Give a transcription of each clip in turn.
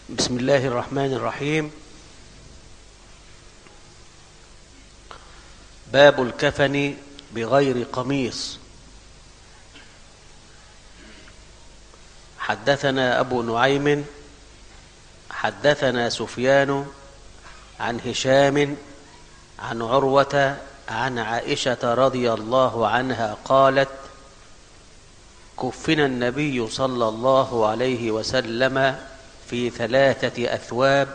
بسم الله الرحمن الرحيم باب الكفن بغير قميص حدثنا أبو نعيم حدثنا سفيان عن هشام عن عروة عن عائشة رضي الله عنها قالت كفن النبي صلى الله عليه وسلم في ثلاثة أثواب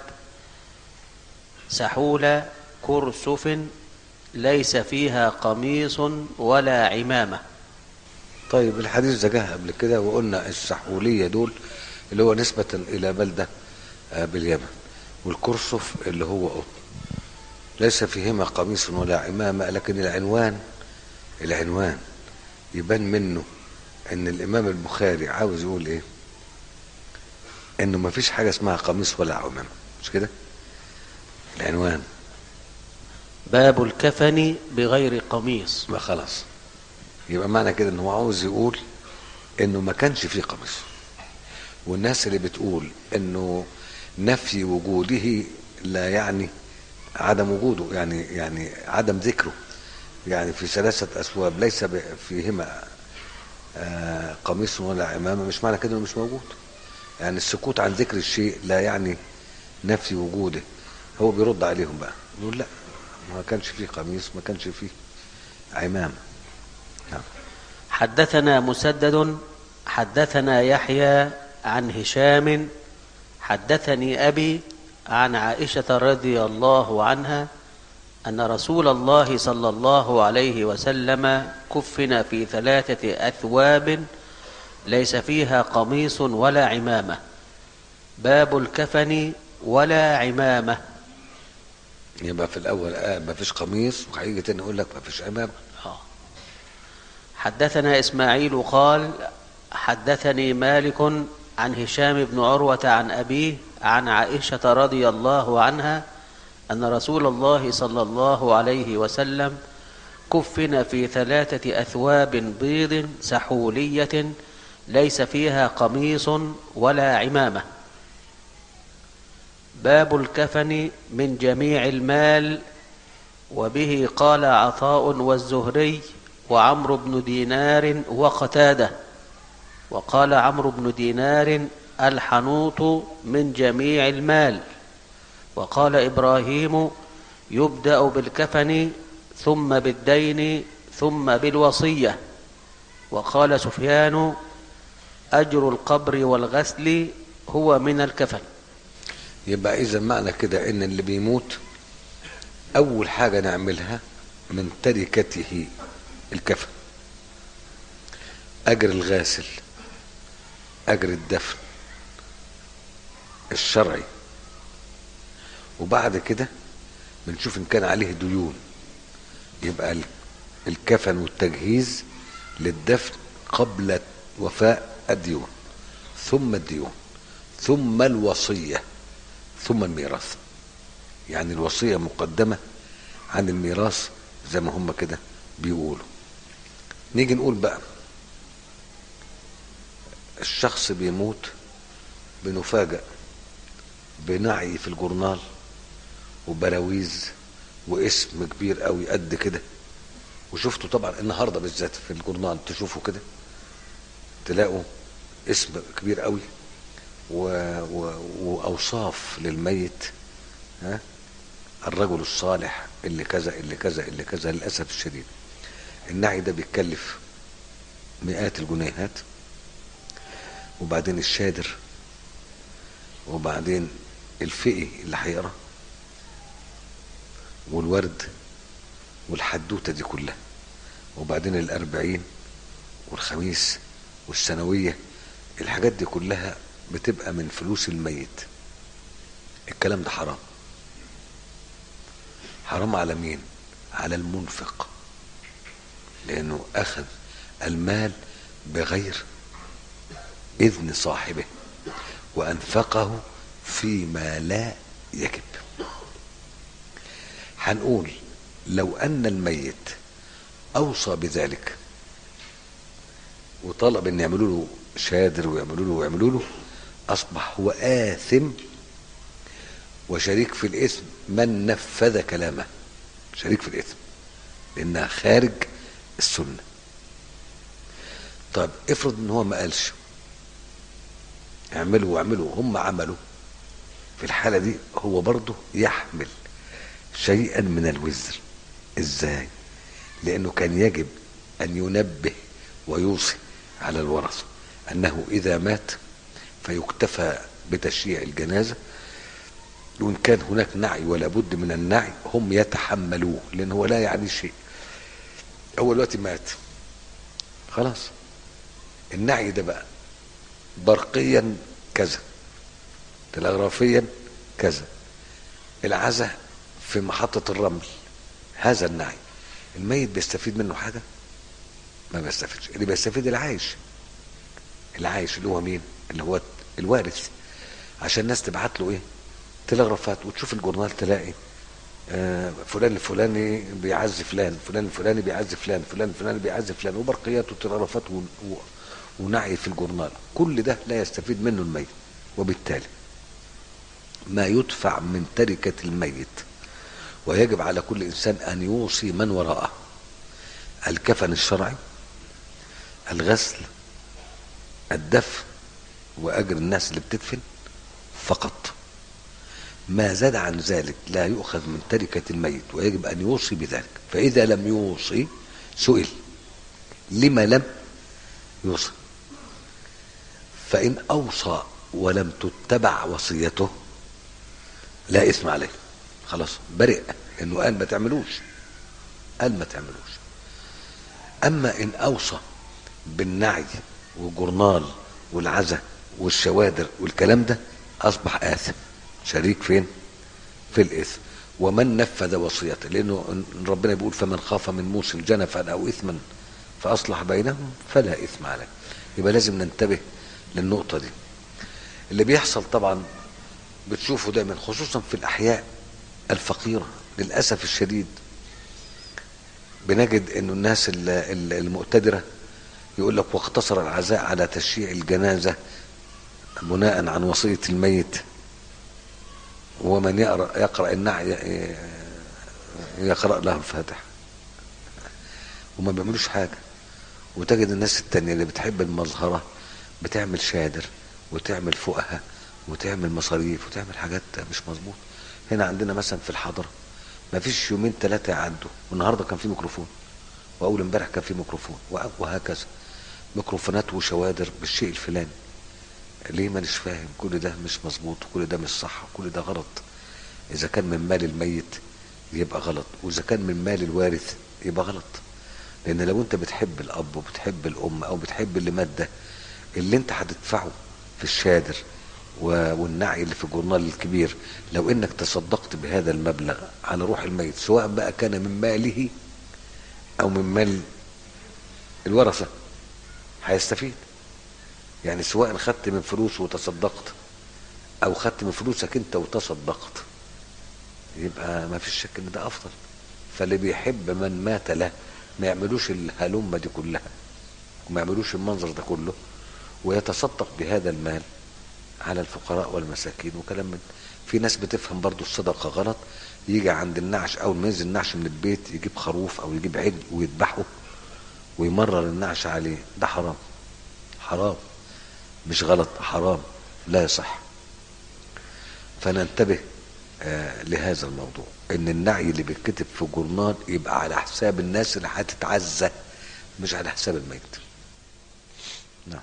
سحول كرسف ليس فيها قميص ولا عمامة طيب الحديث ده جه قبل كده وقلنا السحولية دول اللي هو نسبة إلى بلدة آه، باليمن والكرسف اللي هو قطن ليس فيهما قميص ولا عمامة لكن العنوان العنوان يبان منه ان الامام البخاري عاوز يقول ايه انه ما فيش حاجة اسمها قميص ولا عمامة مش كده العنوان باب الكفن بغير قميص ما خلاص يبقى معنى كده ان هو عاوز يقول انه ما كانش فيه قميص والناس اللي بتقول انه نفي وجوده لا يعني عدم وجوده يعني يعني عدم ذكره يعني في ثلاثة أثواب ليس ب- فيهما آه، قميص ولا عمامة مش معنى كده انه مش موجود يعني السكوت عن ذكر الشيء لا يعني نفي وجوده هو بيرد عليهم بقى يقول لا ما كانش فيه قميص ما كانش فيه عمامة نعم حدثنا مسدد حدثنا يحيى عن هشام حدثني أبي عن عائشة رضي الله عنها أن رسول الله صلى الله عليه وسلم كفن في ثلاثة أثواب ليس فيها قميص ولا عمامة باب الكفن ولا عمامة يبقى في الأول آه ما فيش قميص وهيجي تاني يقول لك ما فيش عمامة آه. حدثنا إسماعيل قال حدثني مالك عن هشام بن عروة عن أبيه عن عائشة رضي الله عنها أن رسول الله صلى الله عليه وسلم كفن في ثلاثة أثواب بيض سحولية ليس فيها قميص ولا عمامة باب الكفن من جميع المال وبه قال عطاء والزهري وعمرو بن دينار وقتاده وقال عمرو بن دينار الحنوط من جميع المال وقال ابراهيم يبدا بالكفن ثم بالدين ثم بالوصيه وقال سفيان اجر القبر والغسل هو من الكفن يبقى إذا معنى كده إن اللي بيموت أول حاجة نعملها من تركته الكفن أجر الغاسل أجر الدفن الشرعي وبعد كده بنشوف إن كان عليه ديون يبقى ال- الكفن والتجهيز للدفن قبل وفاء الديون ثم الديون ثم الوصية ثم الميراث يعني الوصية مقدمة عن الميراث زي ما هم كده بيقولوا نيجي نقول بقى الشخص بيموت بنفاجأ بنعي في الجورنال وبراويز واسم كبير قوي قد كده وشفتوا طبعا النهارده بالذات في الجورنال تشوفوا كده تلاقوا اسم كبير قوي و... و... واوصاف للميت ها الرجل الصالح اللي كذا اللي كذا اللي كذا للاسف الشديد النعي ده بيتكلف مئات الجنيهات وبعدين الشادر وبعدين الفقي اللي هيقرا والورد والحدوته دي كلها وبعدين الأربعين والخميس والسنوية الحاجات دي كلها بتبقى من فلوس الميت الكلام ده حرام حرام على مين على المنفق لأنه أخذ المال بغير إذن صاحبه وأنفقه فيما لا يجب هنقول لو أن الميت أوصى بذلك وطلب أن يعملوا له شادر ويعملوا له ويعملوا له أصبح هو آثم وشريك في الإثم من نفذ كلامه شريك في الإثم لأنها خارج السنة طيب افرض ان هو ما قالش اعملوا واعملوا هم عملوا في الحالة دي هو برضه يحمل شيئا من الوزر ازاي لانه كان يجب ان ينبه ويوصي على الورثة انه اذا مات فيكتفى بتشييع الجنازة وان كان هناك نعي ولا بد من النعي هم يتحملوه لان هو لا يعني شيء هو دلوقتي مات خلاص النعي ده بقى برقيا كذا تلغرافيا كذا العزة في محطة الرمل هذا النعي الميت بيستفيد منه حاجة ما بيستفيدش اللي بيستفيد العايش العايش اللي هو مين اللي هو الوارث عشان الناس تبعت له ايه تلغرافات وتشوف الجورنال تلاقي آه فلان الفلاني بيعزي فلان فلان الفلاني بيعزي فلان فلان الفلاني بيعزي فلان وبرقيات وتلغرافات و... و... ونعي في الجورنال كل ده لا يستفيد منه الميت وبالتالي ما يدفع من تركة الميت ويجب على كل إنسان أن يوصي من وراءه الكفن الشرعي الغسل الدفن وأجر الناس اللي بتدفن فقط ما زاد عن ذلك لا يؤخذ من تركة الميت ويجب أن يوصي بذلك فإذا لم يوصي سئل لما لم يوصي فإن أوصى ولم تتبع وصيته لا إثم عليه خلاص برئ إنه قال ما تعملوش قال ما تعملوش أما إن أوصى بالنعي والجرنال والعزة والشوادر والكلام ده أصبح آثم شريك فين في الإثم ومن نفذ وصيته لأنه ربنا بيقول فمن خاف من موسى جنفا أو إثما فأصلح بينهم فلا إثم عليه يبقى لازم ننتبه للنقطة دي اللي بيحصل طبعا بتشوفه دايما خصوصا في الأحياء الفقيرة للأسف الشديد بنجد انه الناس المقتدرة يقول لك واقتصر العزاء على تشييع الجنازة بناء عن وصية الميت ومن يقرأ, يقرأ النعي يقرأ له الفاتح وما بيعملوش حاجة وتجد الناس التانية اللي بتحب المظهرة بتعمل شادر وتعمل فوقها وتعمل مصاريف وتعمل حاجات مش مظبوط هنا عندنا مثلا في الحضرة ما فيش يومين ثلاثة يعدوا والنهاردة كان في ميكروفون وأول امبارح كان في ميكروفون وهكذا ميكروفونات وشوادر بالشيء الفلاني ليه ما نش فاهم كل ده مش مظبوط وكل ده مش صح وكل ده غلط إذا كان من مال الميت يبقى غلط وإذا كان من مال الوارث يبقى غلط لأن لو أنت بتحب الأب وبتحب الأم أو بتحب اللي مات ده اللي أنت هتدفعه في الشادر والنعي اللي في الجورنال الكبير لو انك تصدقت بهذا المبلغ على روح الميت سواء بقى كان من ماله او من مال الورثة هيستفيد يعني سواء خدت من فلوسه وتصدقت او خدت من فلوسك انت وتصدقت يبقى ما فيش شك ان ده افضل فاللي بيحب من مات له ما يعملوش الهلمة دي كلها وما يعملوش المنظر ده كله ويتصدق بهذا المال على الفقراء والمساكين وكلام من في ناس بتفهم برضو الصدقة غلط يجي عند النعش اول ما ينزل النعش من البيت يجيب خروف او يجيب عجل ويذبحه ويمرر النعش عليه ده حرام حرام مش غلط حرام لا يصح فننتبه آه لهذا الموضوع ان النعي اللي بيتكتب في جورنال يبقى على حساب الناس اللي هتتعزى مش على حساب الميت نعم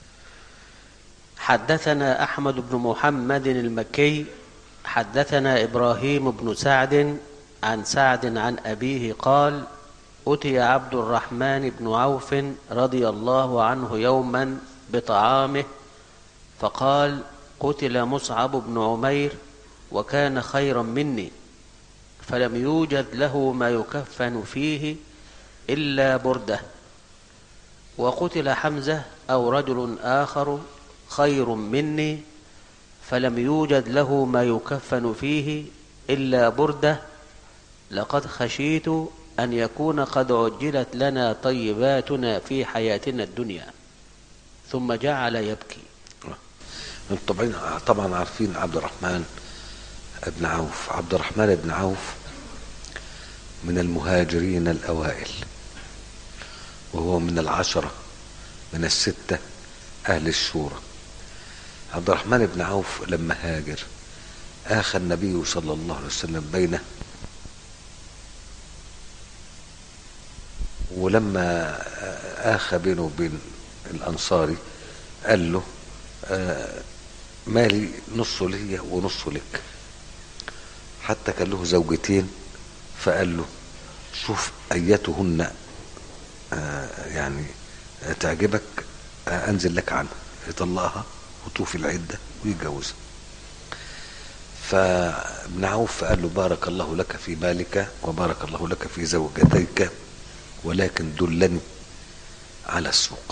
حدثنا احمد بن محمد المكي حدثنا ابراهيم بن سعد عن سعد عن ابيه قال اتي عبد الرحمن بن عوف رضي الله عنه يوما بطعامه فقال قتل مصعب بن عمير وكان خيرا مني فلم يوجد له ما يكفن فيه الا برده وقتل حمزه او رجل اخر خير مني فلم يوجد له ما يكفن فيه الا برده لقد خشيت ان يكون قد عجلت لنا طيباتنا في حياتنا الدنيا ثم جعل يبكي انتم طبعا طبعا عارفين عبد الرحمن بن عوف عبد الرحمن بن عوف من المهاجرين الأوائل وهو من العشرة من الستة أهل الشورى عبد الرحمن بن عوف لما هاجر آخى النبي صلى الله عليه وسلم بينه ولما آخى بينه وبين الأنصاري قال له آه مالي نصه ليا ونصه لك حتى كان له زوجتين فقال له شوف أيتهن آه يعني تعجبك آه أنزل لك عنها يطلقها وطوف العدة ويتجوزها فابن عوف قال له بارك الله لك في مالك وبارك الله لك في زوجتيك ولكن دلني على السوق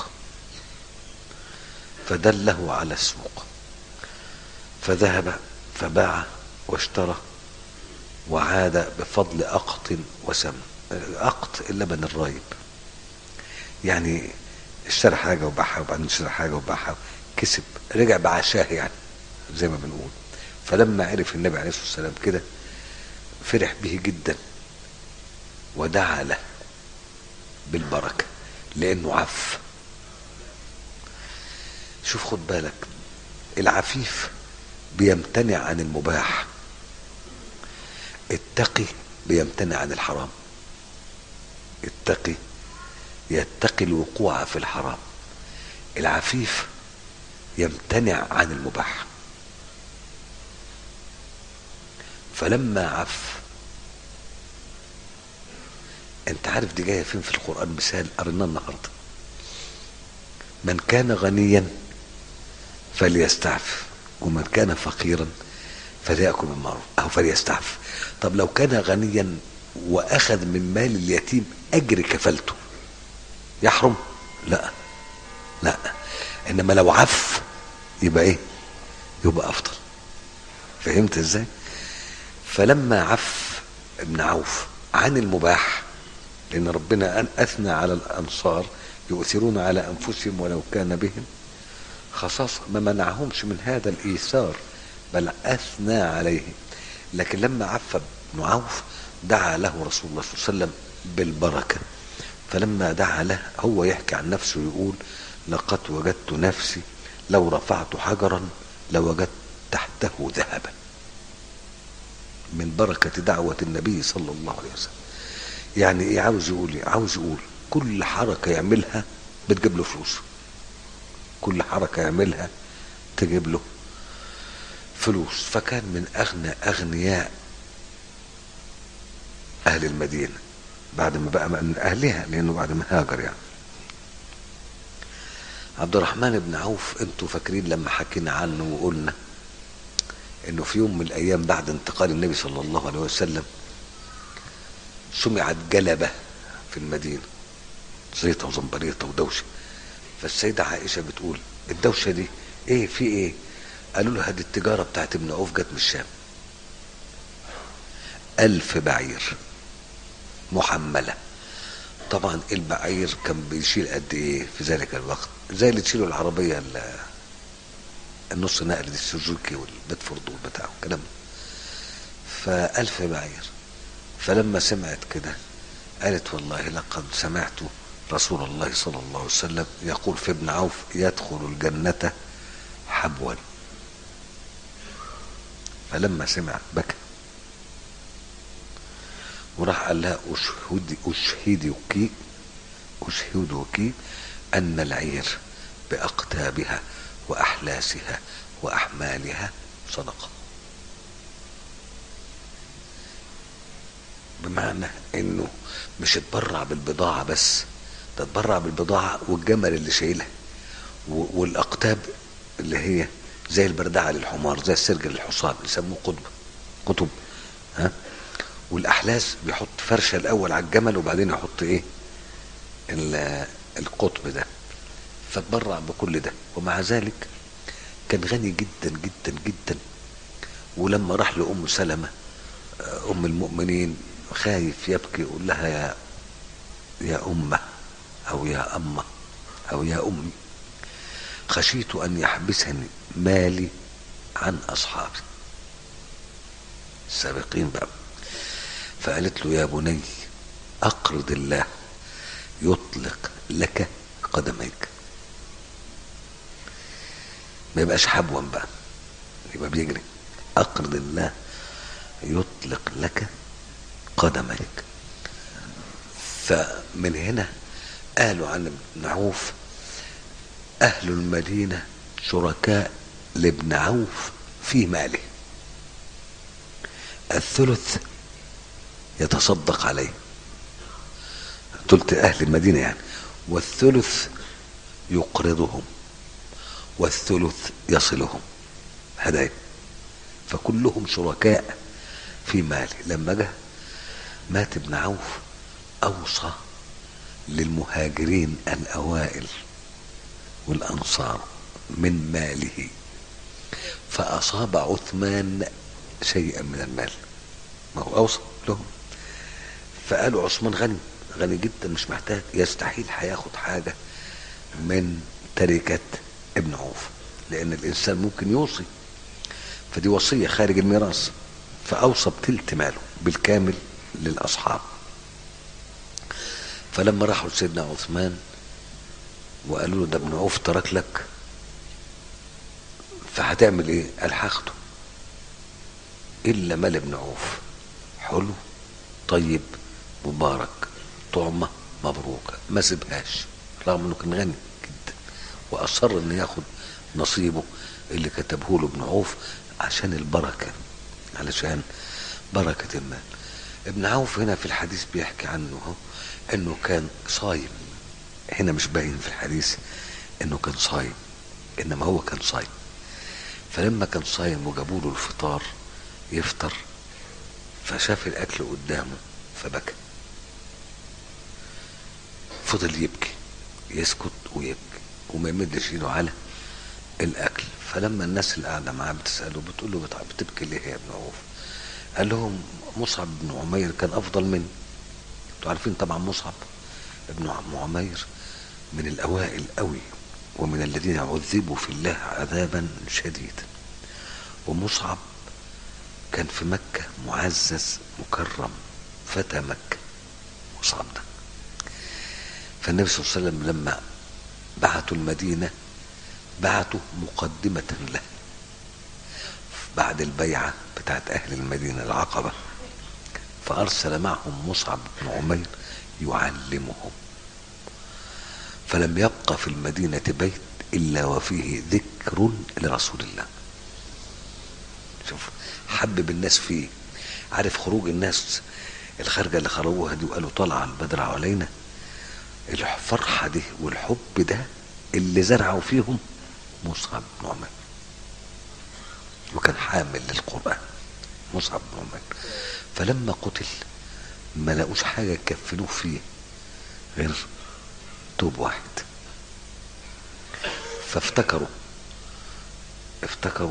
فدله على السوق فذهب فباع واشترى وعاد بفضل أقط وسمن أقط اللبن الرايب يعني اشترى حاجة وباعها وبعدين اشترى حاجة وباعها كسب رجع بعشاه يعني زي ما بنقول فلما عرف النبي عليه الصلاة والسلام كده فرح به جدا ودعا له بالبركة لأنه عف شوف خد بالك العفيف بيمتنع عن المباح التقي بيمتنع عن الحرام التقي يتقي الوقوع في الحرام العفيف يمتنع عن المباح فلما عف انت عارف دي جايه فين في القران مثال قريناه النهارده من كان غنيا فليستعف ومن كان فقيرا فليأكل بالمعروف أو فليستعف طب لو كان غنيا وأخذ من مال اليتيم أجر كفلته يحرم لا لا إنما لو عف يبقى إيه يبقى أفضل فهمت إزاي فلما عف ابن عوف عن المباح لأن ربنا أثنى على الأنصار يؤثرون على أنفسهم ولو كان بهم خصاصة ما منعهمش من هذا الإيثار بل أثنى عليهم لكن لما عف ابن عوف دعا له رسول الله صلى الله عليه وسلم بالبركة فلما دعا له هو يحكي عن نفسه يقول لقد وجدت نفسي لو رفعت حجرا لوجدت تحته ذهبا من بركة دعوة النبي صلى الله عليه وسلم يعني ايه عاوز يقول ايه عاوز يقول كل حركة يعملها بتجيب له فلوس كل حركة يعملها تجيب له فلوس فكان من أغنى أغنياء أهل المدينة بعد ما بقى من أهلها لأنه بعد ما هاجر يعني عبد الرحمن بن عوف انتوا فاكرين لما حكينا عنه وقلنا انه في يوم من الايام بعد انتقال النبي صلى الله عليه وسلم سمعت جلبة في المدينة زيطة وزنبريطة ودوشة فالسيدة عائشة بتقول الدوشة دي ايه في ايه قالوا لها دي التجارة بتاعت ابن عوف جت من الشام ألف بعير محملة طبعا البعير كان بيشيل قد ايه في ذلك الوقت زي اللي تشيله العربية النص نقل دي السوزوكي والبيتفورد والبتاع والكلام فألف بعير فلما سمعت كده قالت والله لقد سمعت رسول الله صلى الله عليه وسلم يقول في ابن عوف يدخل الجنة حبوا فلما سمع بكى وراح قال لها أشهد أشهدك أشهدك أن العير بأقتابها وأحلاسها وأحمالها صدقة بمعنى انه مش اتبرع بالبضاعة بس ده اتبرع بالبضاعة والجمل اللي شايلها والاقتاب اللي هي زي البردعة للحمار زي السرج للحصان يسموه قطب قطب ها والاحلاس بيحط فرشة الاول على الجمل وبعدين يحط ايه القطب ده فتبرع بكل ده ومع ذلك كان غني جدا جدا جدا ولما راح لأم سلمة أم المؤمنين خايف يبكي يقول لها يا يا أمة أو يا أمة أو يا أمي خشيت أن يحبسني مالي عن أصحابي السابقين بقى فقالت له يا بني أقرض الله يطلق لك قدميك ما يبقاش حبوا بقى يبقى بيجري أقرض الله يطلق لك قدميك فمن هنا قالوا عن ابن عوف أهل المدينة شركاء لابن عوف في ماله الثلث يتصدق عليه ثلث أهل المدينة يعني والثلث يقرضهم والثلث يصلهم هدايا فكلهم شركاء في ماله لما جه مات ابن عوف أوصى للمهاجرين الأوائل والأنصار من ماله فأصاب عثمان شيئا من المال ما هو أوصى لهم فقالوا عثمان غني غني جدا مش محتاج يستحيل هياخد حاجة من تركة ابن عوف لأن الإنسان ممكن يوصي فدي وصية خارج الميراث فأوصى بتلت ماله بالكامل للأصحاب فلما راحوا لسيدنا عثمان وقالوا له ده ابن عوف ترك لك فهتعمل ايه؟ قال هاخده الا مال ابن عوف حلو طيب مبارك طعمه مبروكه ما سيبهاش رغم انه كان غني جدا واصر انه ياخد نصيبه اللي كتبه له ابن عوف عشان البركه علشان بركه المال ابن عوف هنا في الحديث بيحكي عنه هو انه كان صايم هنا مش باين في الحديث انه كان صايم انما هو كان صايم فلما كان صايم وجابوا له الفطار يفطر فشاف الاكل قدامه فبكى فضل يبكي يسكت ويبكي وما يمدش ايده على الاكل فلما الناس اللي قاعده معاه بتساله بتقول له بتبكي ليه يا ابن عوف قال لهم مصعب بن عمير كان افضل مني انتوا عارفين طبعا مصعب ابن عمير من الاوائل قوي ومن الذين عذبوا في الله عذابا شديدا ومصعب كان في مكة معزز مكرم فتى مكة مصعب ده فالنبي صلى الله عليه وسلم لما بعثوا المدينة بعثوا مقدمة له بعد البيعة بتاعت أهل المدينة العقبة فأرسل معهم مصعب بن عمير يعلمهم فلم يبقى في المدينة بيت إلا وفيه ذكر لرسول الله شوف حبب الناس فيه عارف خروج الناس الخارجة اللي خرجوها دي وقالوا طلع البدر علينا الفرحة دي والحب ده اللي زرعوا فيهم مصعب بن عمير وكان حامل للقرآن مصعب بن عمير فلما قتل ما لقوش حاجة يكفنوه فيه غير توب واحد فافتكروا افتكروا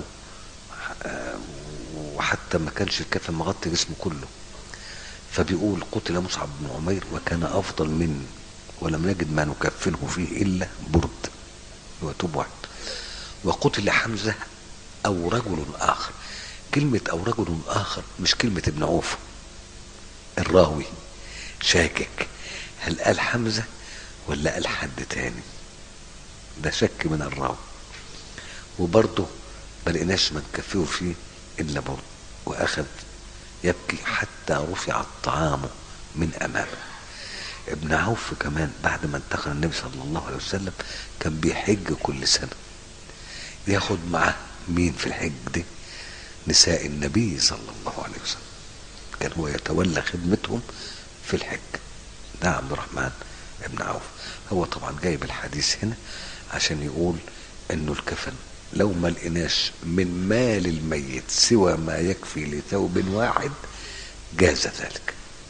وحتى ما كانش الكفن مغطي جسمه كله فبيقول قتل مصعب بن عمير وكان افضل مني ولم نجد ما نكفنه فيه الا برد هو توب واحد وقتل حمزه او رجل اخر كلمه او رجل اخر مش كلمه ابن عوف الراوي شاكك هل قال حمزه ولا قال حد تاني ده شك من الراوي وبرضه ما لقيناش ما نكفيه فيه الا برضه واخذ يبكي حتى رفع الطعام من امامه ابن عوف كمان بعد ما انتقل النبي صلى الله عليه وسلم كان بيحج كل سنه ياخد معاه مين في الحج دي نساء النبي صلى الله عليه وسلم كان هو يتولى خدمتهم في الحج ده عبد الرحمن ابن عوف هو طبعا جايب الحديث هنا عشان يقول انه الكفن لو ما لقيناش من مال الميت سوى ما يكفي لثوب واحد جاز ذلك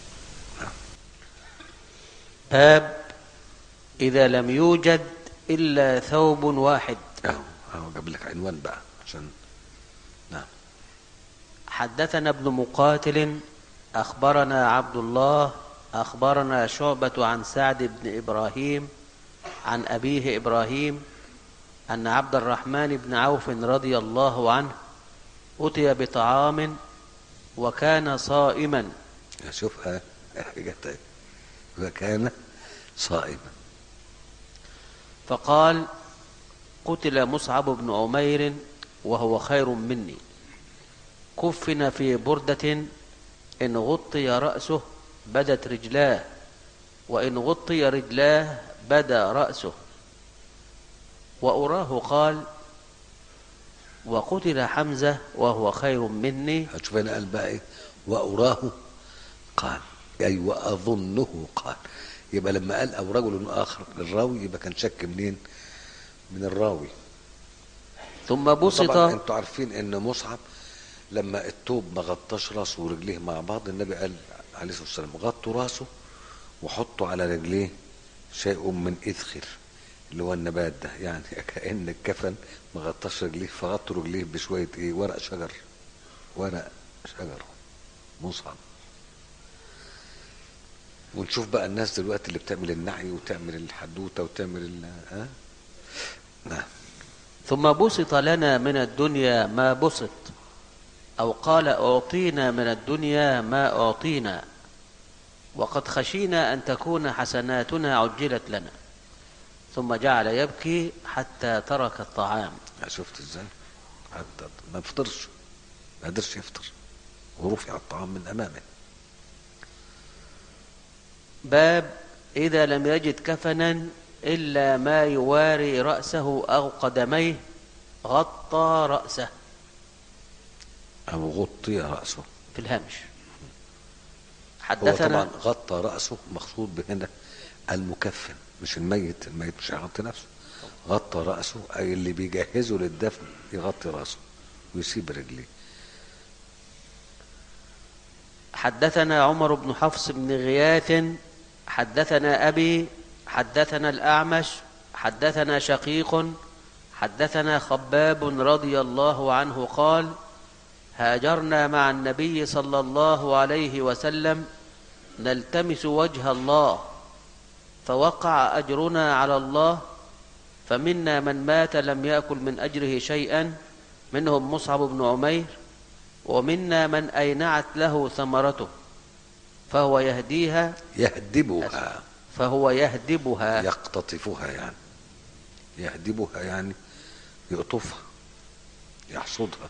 باب إذا لم يوجد إلا ثوب واحد اهو اهو جاب لك عنوان بقى عشان نعم حدثنا ابن مقاتل أخبرنا عبد الله أخبرنا شعبة عن سعد بن إبراهيم عن أبيه إبراهيم أن عبد الرحمن بن عوف رضي الله عنه أتي بطعام وكان صائما شوفها جت وكان صائما فقال قتل مصعب بن عمير وهو خير مني كفن في بردة إن غطي رأسه بدت رجلاه وإن غطي رجلاه بدا رأسه وأراه قال وقتل حمزة وهو خير مني هتشوف هنا قال بقى ايه واراه قال اي واظنه قال يبقى لما قال او رجل اخر للراوي يبقى كان شك منين من الراوي ثم بسط طبعا انتوا عارفين ان مصعب لما التوب ما غطاش راسه ورجليه مع بعض النبي قال عليه الصلاه والسلام غطوا راسه وحطوا على رجليه شيء من اذخر اللي هو النبات ده يعني كأن الكفن ما غطاش رجليه فغطوا رجليه بشوية ايه ورق شجر ورق شجر مصعب ونشوف بقى الناس دلوقتي اللي بتعمل النعي وتعمل الحدوته وتعمل ال ها نعم ثم بسط لنا من الدنيا ما بسط أو قال أعطينا من الدنيا ما أعطينا وقد خشينا أن تكون حسناتنا عجلت لنا ثم جعل يبكي حتى ترك الطعام شفت ازاي حتى ما فطرش ما قدرش يفطر ورفع الطعام من امامه باب إذا لم يجد كفنا إلا ما يواري رأسه أو قدميه غطى رأسه او غطي راسه في الهامش هو حدثنا طبعا غطى راسه مقصود بهنا المكفن مش الميت الميت مش هيغطي نفسه غطى راسه اي اللي بيجهزه للدفن يغطي راسه ويسيب رجليه حدثنا عمر بن حفص بن غياث حدثنا أبي حدثنا الأعمش حدثنا شقيق حدثنا خباب رضي الله عنه قال هاجرنا مع النبي صلى الله عليه وسلم نلتمس وجه الله فوقع أجرنا على الله فمنا من مات لم يأكل من أجره شيئا منهم مصعب بن عمير ومنا من أينعت له ثمرته فهو يهديها يهدبها فهو يهدبها يقتطفها يعني يهدبها يعني يقطفها يحصدها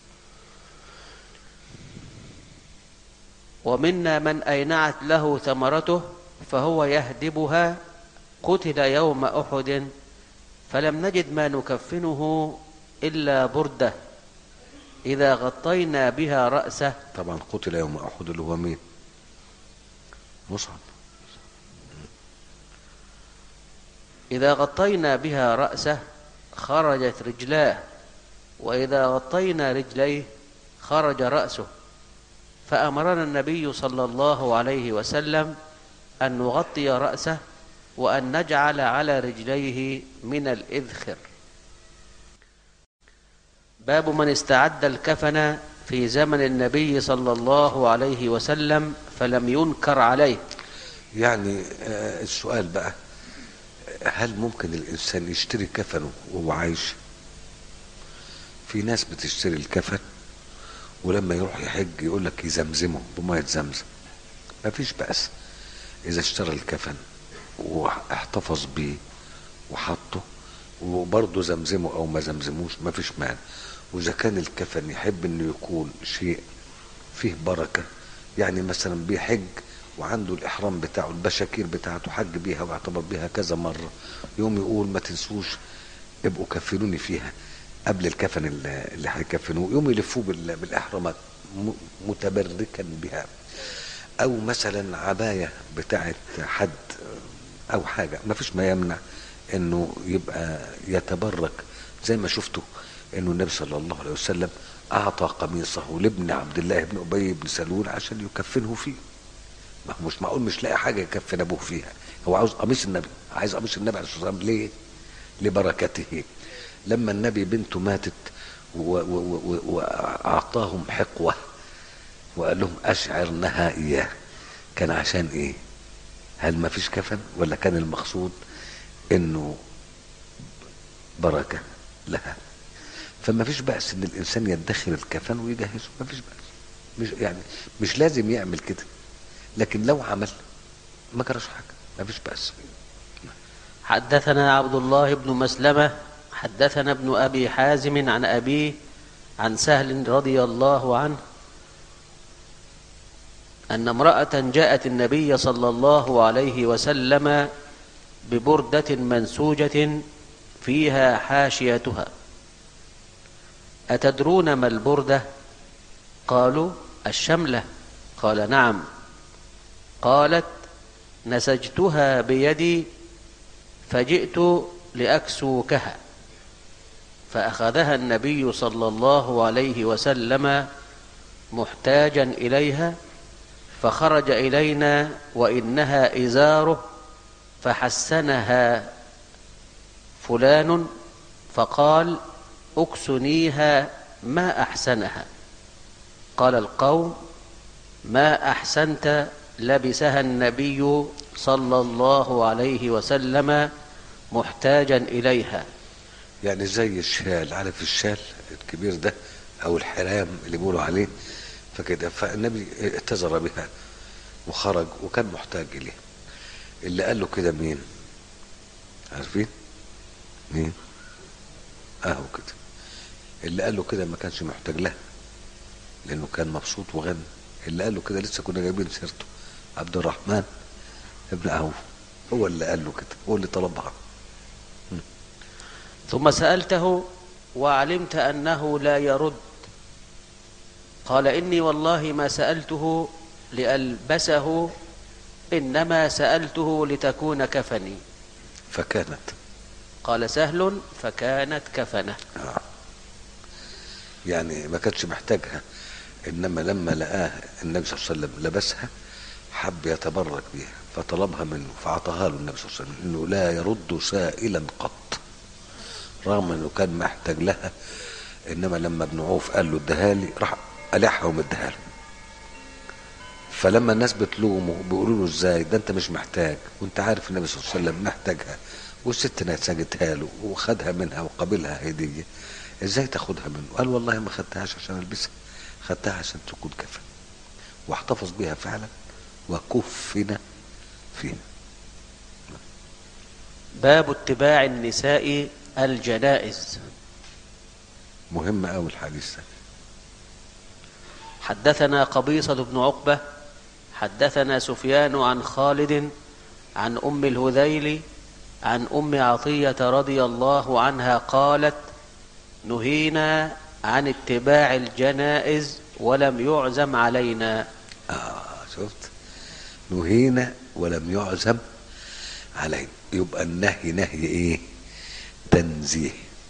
ومنا من أينعت له ثمرته فهو يهدبها قتل يوم أحد فلم نجد ما نكفنه إلا بردة إذا غطينا بها رأسه طبعا قتل يوم احد اللي هو مين مصعب إذا غطينا بها رأسه خرجت رجلاه وإذا غطينا رجليه خرج رأسه فأمرنا النبي صلى الله عليه وسلم أن نغطي رأسه وأن نجعل على رجليه من الإذخر باب من استعد الكفن في زمن النبي صلى الله عليه وسلم فلم ينكر عليه يعني آه، السؤال بقى هل ممكن الانسان يشتري كفنه وهو عايش في ناس بتشتري الكفن ولما يروح يحج يقول لك يزمزمه بميه زمزم ما فيش بأس اذا اشترى الكفن واحتفظ بيه وحطه وبرضه زمزمه او ما زمزموش ما فيش مانع واذا كان الكفن يحب انه يكون شيء فيه بركه يعني مثلا بيحج وعنده الاحرام بتاعه البشاكير بتاعته حج بيها واعتبر بيها كذا مره يوم يقول ما تنسوش ابقوا كفنوني فيها قبل الكفن اللي اللي هيكفنوه يوم يلفوه بال- بالاحرامات م- متبركا بها او مثلا عبايه بتاعت حد او حاجه ما فيش ما يمنع انه يبقى يتبرك زي ما شفتوا انه النبي صلى الله عليه وسلم اعطى قميصه لابن عبد الله بن ابي بن سلول عشان يكفنه فيه ما هو مش معقول مش لاقي حاجه يكفن ابوه فيها هو عاوز قميص النبي عايز قميص النبي عليه الصلاه والسلام ليه لبركته لما النبي بنته ماتت و- و- و- و- واعطاهم حقوه وقال لهم اشعرنها اياه كان عشان ايه هل ما فيش كفن ولا كان المقصود انه بركه لها فما فيش بأس ان الانسان يدخر الكفن ويجهزه ما فيش بأس مش يعني مش لازم يعمل كده لكن لو عمل ما جراش حاجه ما فيش بأس حدثنا عبد الله بن مسلمة حدثنا ابن أبي حازم عن أبيه عن سهل رضي الله عنه أن امرأة جاءت النبي صلى الله عليه وسلم ببردة منسوجة فيها حاشيتها أتدرون ما البردة قالوا الشملة قال نعم قالت نسجتها بيدي فجئت لأكسوكها فأخذها النبي صلى الله عليه وسلم محتاجا إليها فخرج إلينا وإنها إزاره فحسنها فلان فقال اكسنيها ما أحسنها قال القوم ما أحسنت لبسها النبي صلى الله عليه وسلم محتاجا إليها يعني زي الشال عارف الشال الكبير ده او الحرام اللي بيقولوا عليه فكده فالنبي اتزر بها وخرج وكان محتاج اليه اللي قال له كده مين عارفين مين اهو كده اللي قال له كده ما كانش محتاج لها لانه كان مبسوط وغني اللي قال له كده لسه كنا جايبين سيرته عبد الرحمن ابن عوف هو اللي قال له كده هو اللي طلبها ثم سألته وعلمت أنه لا يرد قال إني والله ما سألته لألبسه إنما سألته لتكون كفني فكانت قال سهل فكانت كفنه آه. يعني ما كانش محتاجها انما لما لقاه النبي صلى الله عليه وسلم لبسها حب يتبرك بها فطلبها منه فاعطاها له النبي صلى الله عليه وسلم انه لا يرد سائلا قط رغم انه كان محتاج لها انما لما ابن عوف قال له اديها لي راح قلعها ومديها له فلما الناس بتلومه بيقولوا له ازاي ده انت مش محتاج وانت عارف النبي صلى الله عليه وسلم محتاجها والست نسجتها له وخدها منها وقبلها هديه ازاي تاخدها منه قال والله ما خدتهاش عشان البسها خدتها عشان تكون كفن واحتفظ بها فعلا وكفن فيها باب اتباع النساء الجنائز مهم قوي الحديث ده حدثنا قبيصة بن عقبة حدثنا سفيان عن خالد عن أم الهذيل عن أم عطية رضي الله عنها قالت نهينا عن اتباع الجنائز ولم يعزم علينا اه شفت نهينا ولم يعزم علينا يبقى النهي نهي ايه تنزيه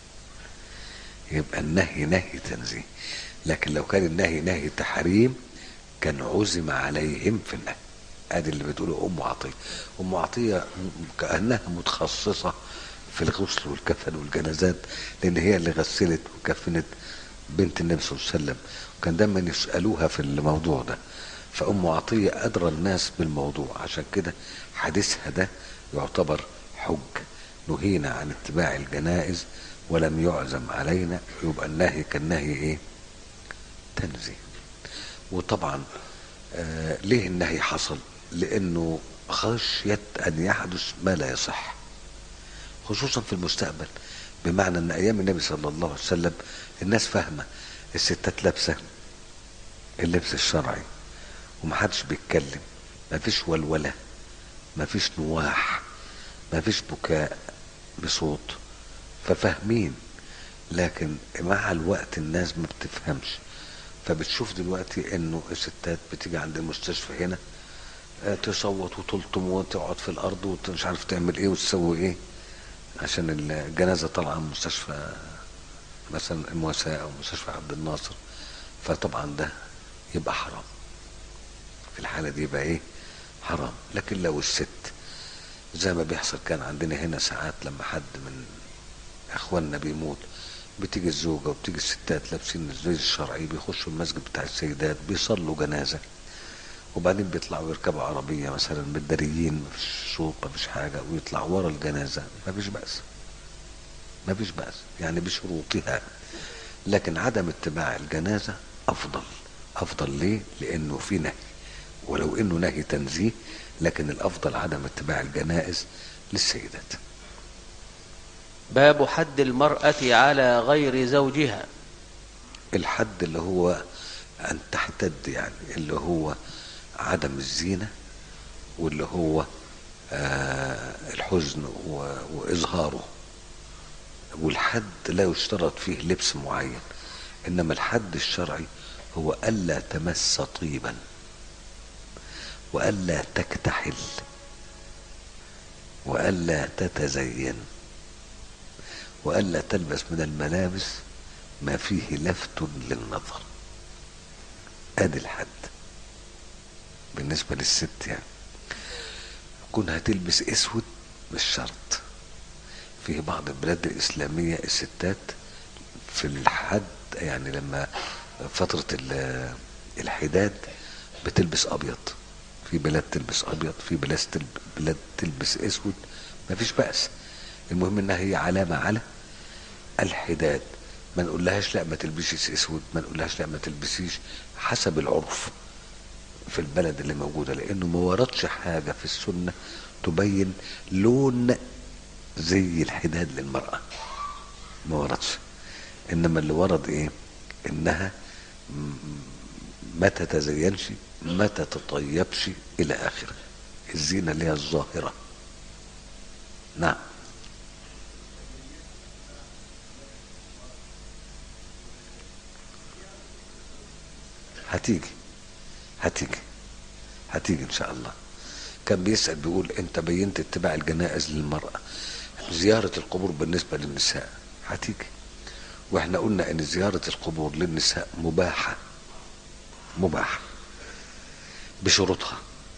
يبقى النهي نهي تنزيه لكن لو كان النهي نهي تحريم كان عزم عليهم في النهي ادي اللي بتقوله ام عطيه ام عطيه م- كانها متخصصه في الغسل والكفن والجنازات لان هي اللي غسلت وكفنت بنت النبي صلى الله عليه وسلم وكان دايما يسالوها في الموضوع ده فام عطيه ادرى الناس بالموضوع عشان كده حديثها ده يعتبر حج نهينا عن اتباع الجنائز ولم يعزم علينا يبقى النهي كالنهي ايه تنزيه وطبعا آه ليه النهي حصل لانه خشيه ان يحدث ما لا يصح خصوصا في المستقبل بمعنى ان ايام النبي صلى الله عليه وسلم الناس فاهمه الستات لابسه اللبس الشرعي ومحدش بيتكلم مفيش ولوله مفيش نواح مفيش بكاء بصوت ففاهمين لكن مع الوقت الناس ما بتفهمش فبتشوف دلوقتي انه الستات بتيجي عند المستشفى هنا آه، تصوت وتلطم وتقعد في الارض ومش عارف تعمل ايه وتسوي ايه عشان الجنازه طالعه من مستشفى مثلا المواساة او مستشفى عبد الناصر فطبعا ده يبقى حرام في الحاله دي يبقى ايه حرام لكن لو الست زي ما بيحصل كان عندنا هنا ساعات لما حد من اخواننا بيموت بتيجي الزوجه وبتيجي الستات لابسين الزي الشرعي بيخشوا المسجد بتاع السيدات بيصلوا جنازه وبعدين بيطلعوا يركبوا عربيه مثلا بالداريين مفيش سوق مفيش حاجه ويطلعوا ورا الجنازه مفيش باس مفيش باس يعني بشروطها لكن عدم اتباع الجنازه افضل افضل ليه لانه في نهي ولو انه نهي تنزيه لكن الافضل عدم اتباع الجنائز للسيدات باب حد المرأة على غير زوجها الحد اللي هو ان تحتد يعني اللي هو عدم الزينة واللي هو آه الحزن و- واظهاره والحد لا يشترط فيه لبس معين انما الحد الشرعي هو الا تمس طيبا والا تكتحل والا تتزين والا تلبس من الملابس ما فيه لفت للنظر ادي الحد بالنسبه للست يعني كونها تلبس اسود مش شرط في بعض البلاد الإسلامية الستات في الحد يعني لما فترة ال- الحداد بتلبس أبيض في بلاد تلبس أبيض في بلاد تلب- بلاد تلبس أسود مفيش بأس المهم إنها هي علامة على الحداد ما نقولهاش لا ما تلبسيش اسود ما نقولهاش لا ما تلبسيش حسب العرف في البلد اللي موجودة لأنه ما وردش حاجة في السنة تبين لون زي الحداد للمرأة ما وردش إنما اللي ورد إيه إنها م- ما تتزينش ما تتطيبش إلى آخره الزينة اللي هي الظاهرة نعم هتيجي هتيجي هتيجي ان شاء الله كان بيسأل بيقول انت بينت اتباع الجنائز للمرأة زيارة القبور بالنسبة للنساء هتيجي واحنا قلنا ان زيارة القبور للنساء مباحة مباحة بشروطها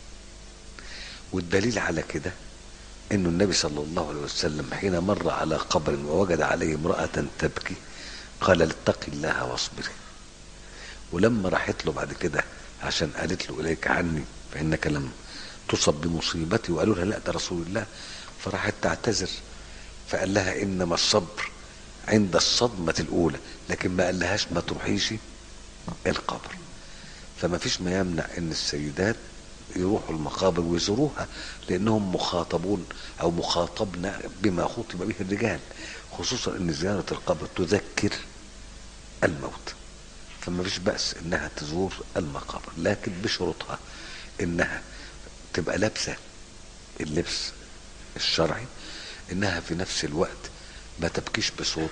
والدليل على كده انه النبي صلى الله عليه وسلم حين مر على قبر ووجد عليه امرأة تبكي قال اتقي الله واصبري ولما راحت له بعد كده عشان قالت له اليك عني فانك لم تصب بمصيبتي وقالوا لها لا ده رسول الله فراحت تعتذر فقال لها انما الصبر عند الصدمة الأولى لكن ما قالهاش ما تروحيش القبر فما فيش ما يمنع ان السيدات يروحوا المقابر ويزوروها لانهم مخاطبون او مخاطبن بما خطب به الرجال خصوصا ان زيارة القبر تذكر الموت فما فيش بأس انها تزور المقابر لكن بشروطها انها تبقى لابسة اللبس الشرعي انها في نفس الوقت ما تبكيش بصوت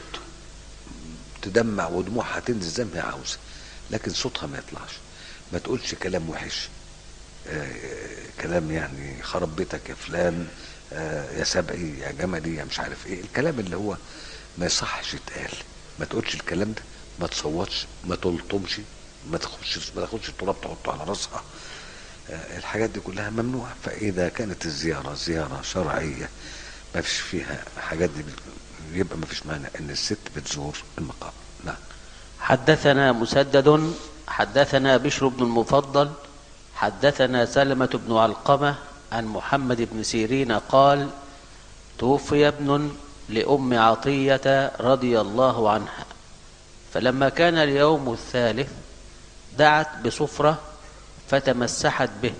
تدمع ودموعها تنزل زي ما هي عاوزه لكن صوتها ما يطلعش ما تقولش كلام وحش آه كلام يعني خرب بيتك يا فلان آه يا سبعي يا جملي يا مش عارف ايه الكلام اللي هو ما يصحش يتقال ما تقولش الكلام ده ما تصوتش ما تلطمش ما تخش ما تاخدش التراب تحطه على راسها آه الحاجات دي كلها ممنوعه فاذا كانت الزياره زياره شرعيه ما فيش فيها حاجات دي يبقى ما فيش مانع ان الست بتزور المقابر نعم حدثنا مسدد حدثنا بشر بن المفضل حدثنا سلمة بن علقمة عن محمد بن سيرين قال توفي ابن لأم عطية رضي الله عنها فلما كان اليوم الثالث دعت بصفرة فتمسحت به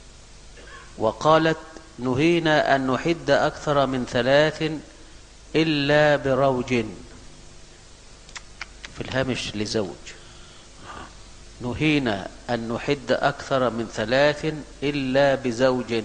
وقالت نهينا أن نحد أكثر من ثلاث إلا بروج في الهامش لزوج نهينا أن نحد أكثر من ثلاث إلا بزوج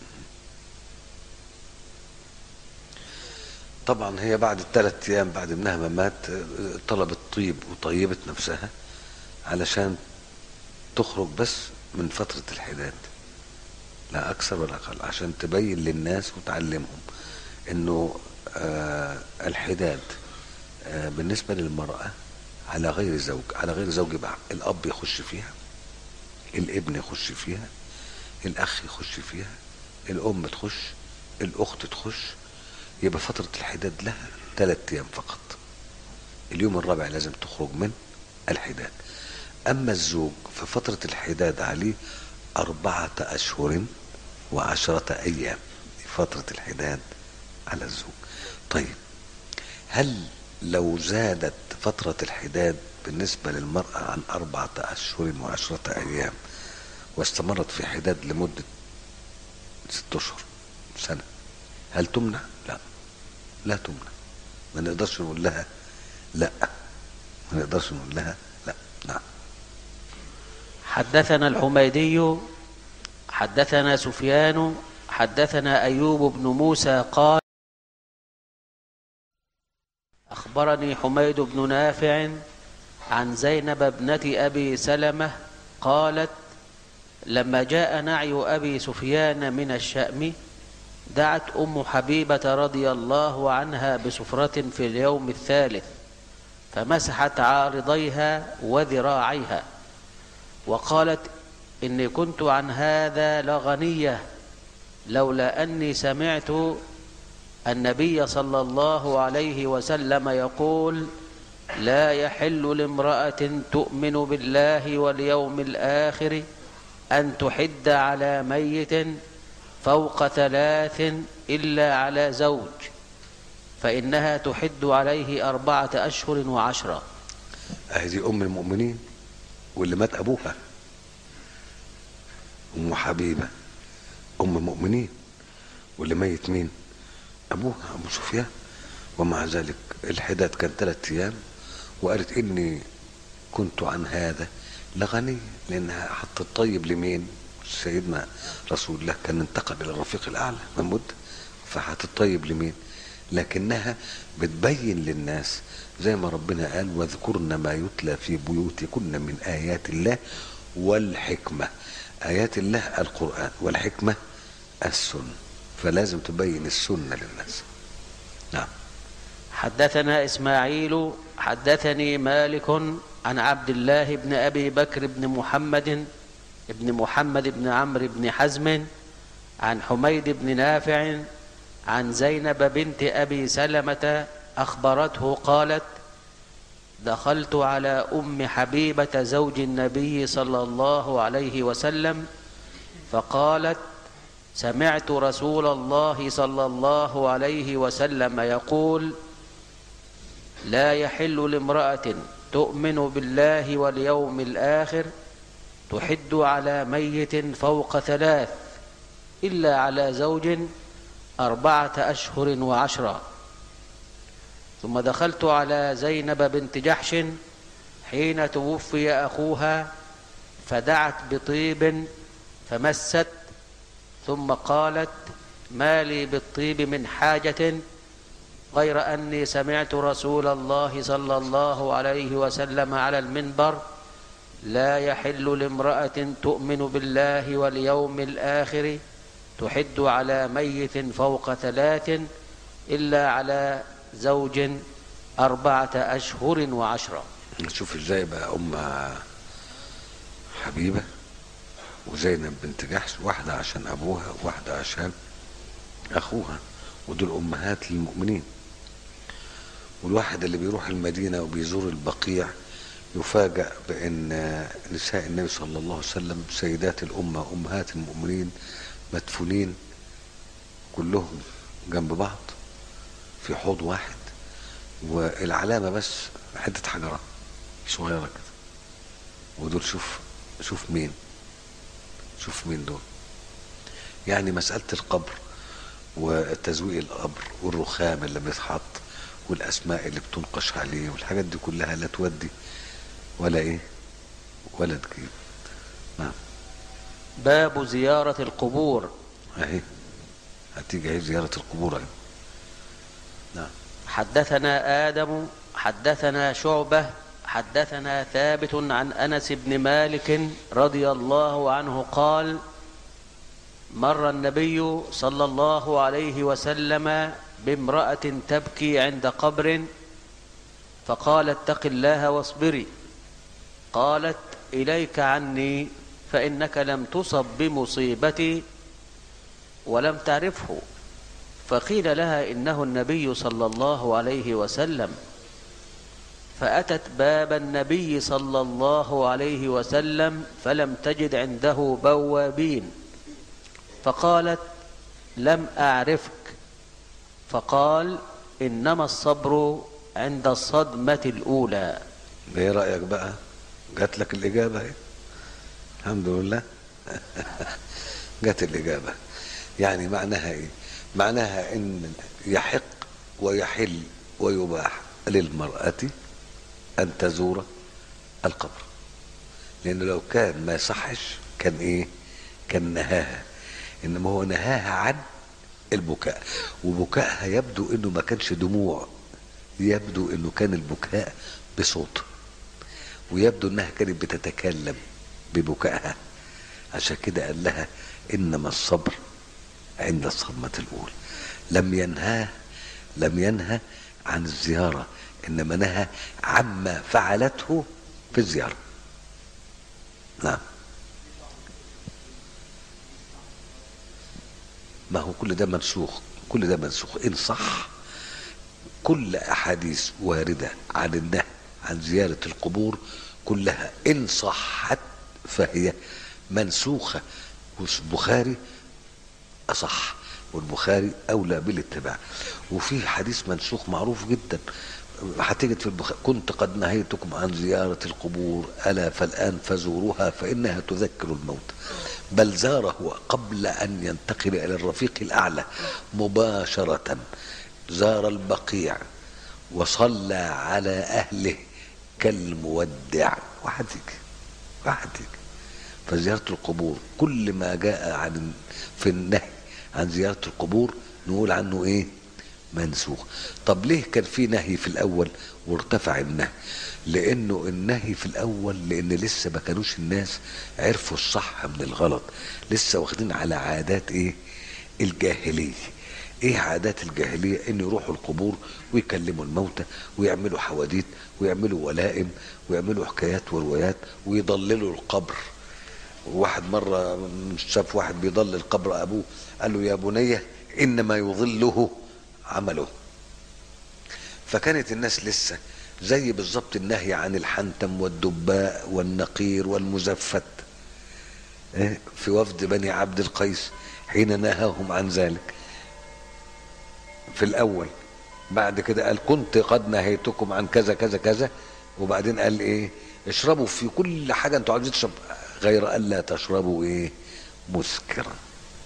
طبعا هي بعد الثلاث ايام بعد ابنها ما مات طلبت طيب وطيبت نفسها علشان تخرج بس من فترة الحداد لا أكثر ولا أقل عشان تبين للناس وتعلمهم إنه آه الحداد آه بالنسبة للمرأة على غير زوج على غير زوج بقى الأب يخش فيها الابن يخش فيها الأخ يخش فيها الأم تخش الأخت تخش يبقى فترة الحداد لها ثلاث أيام فقط اليوم الرابع لازم تخرج من الحداد أما الزوج ففترة الحداد عليه أربعة أشهر وعشرة أيام فترة الحداد على الزوج طيب هل لو زادت فترة الحداد بالنسبة للمرأة عن أربعة أشهر وعشرة أيام واستمرت في حداد لمدة ست أشهر سنة هل تمنع؟ لا لا تمنع ما نقدرش نقول لها لا ما نقدرش نقول لها لا نعم حدثنا الحميدي حدثنا سفيان حدثنا أيوب بن موسى قال أخبرني حميد بن نافع عن زينب ابنة أبي سلمة قالت لما جاء نعي أبي سفيان من الشأم دعت أم حبيبة رضي الله عنها بسفرة في اليوم الثالث فمسحت عارضيها وذراعيها وقالت إني كنت عن هذا لغنية لولا أني سمعت النبي صلى الله عليه وسلم يقول لا يحل لامرأة تؤمن بالله واليوم الآخر أن تحد على ميت فوق ثلاث إلا على زوج فإنها تحد عليه أربعة أشهر وعشرة هذه أم المؤمنين واللي مات أبوها أم حبيبة أم المؤمنين واللي ميت مين أبوها أبو سفيان ومع ذلك الحداد كان ثلاثة أيام وقالت إني كنت عن هذا لغني لأنها حطت طيب لمين سيدنا رسول الله كان انتقل إلى الرفيق الأعلى من مدة فحطت طيب لمين لكنها بتبين للناس زي ما ربنا قال واذكرن ما يتلى في بيوتكن من آيات الله والحكمة آيات الله القرآن والحكمة السنة فلازم تبين السنة للناس نعم حدثنا إسماعيل حدثني مالك عن عبد الله بن أبي بكر بن محمد بن محمد بن عمرو بن حزم عن حميد بن نافع عن زينب بنت أبي سلمة أخبرته قالت دخلت على أم حبيبة زوج النبي صلى الله عليه وسلم فقالت سمعت رسول الله صلى الله عليه وسلم يقول لا يحل لامرأة تؤمن بالله واليوم الآخر تحد على ميت فوق ثلاث إلا على زوج أربعة أشهر وعشرة ثم دخلت على زينب بنت جحش حين توفي أخوها فدعت بطيب فمست ثم قالت ما لي بالطيب من حاجة غير أني سمعت رسول الله صلى الله عليه وسلم على المنبر لا يحل لامرأة تؤمن بالله واليوم الآخر تحد على ميت فوق ثلاث إلا على زوج أربعة أشهر وعشرة نشوف ازاي بقى أم حبيبة وزينب بنت جحش واحدة عشان أبوها وواحدة عشان أخوها ودول أمهات للمؤمنين والواحد اللي بيروح المدينة وبيزور البقيع يفاجأ بأن نساء النبي صلى الله عليه وسلم سيدات الأمة أمهات المؤمنين مدفونين كلهم جنب بعض في حوض واحد والعلامة بس حتة حجرة صغيرة كده ودول شوف شوف مين شوف مين دول يعني مسألة القبر وتزويق القبر والرخام اللي بيتحط والأسماء اللي بتنقش عليه والحاجات دي كلها لا تودي ولا إيه ولا تجيب نعم باب زيارة القبور أهي هتيجي أهي زيارة القبور أهي نعم حدثنا آدم حدثنا شعبة حدثنا ثابت عن أنس بن مالك رضي الله عنه قال مر النبي صلى الله عليه وسلم بامرأة تبكي عند قبر فقال اتق الله واصبري قالت إليك عني فإنك لم تصب بمصيبتي ولم تعرفه فقيل لها إنه النبي صلى الله عليه وسلم فأتت باب النبي صلى الله عليه وسلم فلم تجد عنده بوابين فقالت لم أعرفك فقال إنما الصبر عند الصدمة الأولى ايه رايك بقى جات لك الاجابه اهي الحمد لله جات الاجابه يعني معناها ايه معناها ان يحق ويحل ويباح للمراه ان تزور القبر لانه لو كان ما يصحش كان ايه كان نهاها انما هو نهاها عن البكاء وبكائها يبدو انه ما كانش دموع يبدو انه كان البكاء بصوت ويبدو انها كانت بتتكلم ببكائها عشان كده قال لها انما الصبر عند الصدمة الاولى لم ينهى لم ينهى عن الزيارة انما نهى عما فعلته في الزيارة نعم ما هو كل ده منسوخ كل ده منسوخ ان صح كل احاديث وارده عن النهي عن زياره القبور كلها ان صحت فهي منسوخه والبخاري اصح والبخاري اولى بالاتباع وفي حديث منسوخ معروف جدا هتجد في البخاري كنت قد نهيتكم عن زيارة القبور ألا فالآن فزوروها فإنها تذكر الموت بل زاره قبل أن ينتقل إلى الرفيق الأعلى مباشرة زار البقيع وصلى على أهله كالمودع وحدك وحدك فزيارة القبور كل ما جاء عن في النهي عن زيارة القبور نقول عنه ايه منسوخ طب ليه كان في نهي في الاول وارتفع النهي لانه النهي في الاول لان لسه ما كانوش الناس عرفوا الصح من الغلط لسه واخدين على عادات ايه الجاهليه ايه عادات الجاهليه ان يروحوا القبور ويكلموا الموتى ويعملوا حواديت ويعملوا ولائم ويعملوا حكايات وروايات ويضللوا القبر واحد مرة شاف واحد بيضل القبر أبوه قال له يا بني إنما يضله عمله فكانت الناس لسه زي بالظبط النهي عن الحنتم والدباء والنقير والمزفت في وفد بني عبد القيس حين نهاهم عن ذلك في الأول بعد كده قال كنت قد نهيتكم عن كذا كذا كذا وبعدين قال ايه اشربوا في كل حاجة انتوا عاوزين تشرب غير ألا تشربوا ايه مسكرا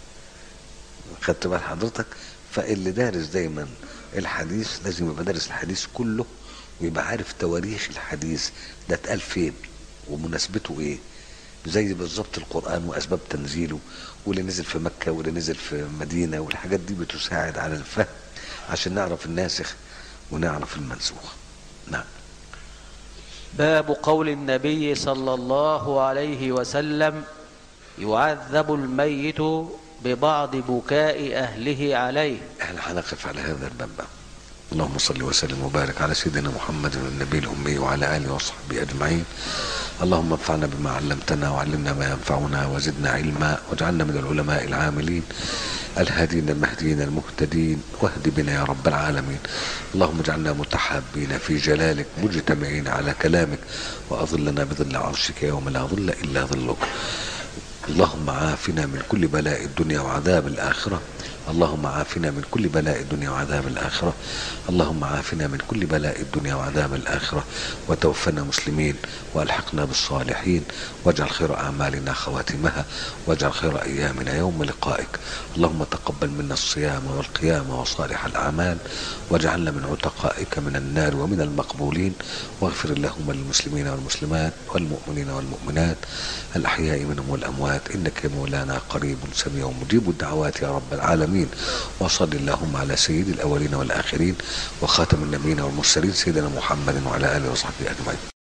خدت بال حضرتك فاللي دارس دايما الحديث لازم يبقى دارس الحديث كله ويبقى عارف تواريخ الحديث ده اتقال فين ومناسبته ايه زي بالظبط القرآن وأسباب تنزيله واللي نزل في مكة واللي نزل في مدينة والحاجات دي بتساعد على الفهم عشان نعرف الناسخ ونعرف المنسوخ نعم باب قول النبي صلى الله عليه وسلم يعذب الميت ببعض بكاء أهله عليه احنا هنقف على هذا الباب بقى. اللهم صل وسلم وبارك على سيدنا محمد النبي الأمي وعلى آله وصحبه أجمعين اللهم انفعنا بما علمتنا وعلمنا ما ينفعنا وزدنا علما واجعلنا من العلماء العاملين الهادين المهديين المهتدين واهد بنا يا رب العالمين اللهم اجعلنا متحابين في جلالك مجتمعين على كلامك وأظلنا بظل عرشك يوم لا ظل إلا ظلك اللهم عافنا من كل بلاء الدنيا وعذاب الآخرة اللهم عافنا من كل بلاء الدنيا وعذاب الآخرة اللهم عافنا من كل بلاء الدنيا وعذاب الآخرة وتوفنا مسلمين وألحقنا بالصالحين واجعل خير أعمالنا خواتمها واجعل خير أيامنا يوم لقائك اللهم تقبل منا الصيام والقيام وصالح الأعمال واجعلنا من عتقائك من النار ومن المقبولين واغفر اللهم للمسلمين والمسلمات والمؤمنين والمؤمنات الأحياء منهم والأموات إنك يا مولانا قريب سميع مجيب الدعوات يا رب العالمين وصل اللهم على سيد الأولين والآخرين وخاتم النبيين والمرسلين سيدنا محمد وعلى آله وصحبه أجمعين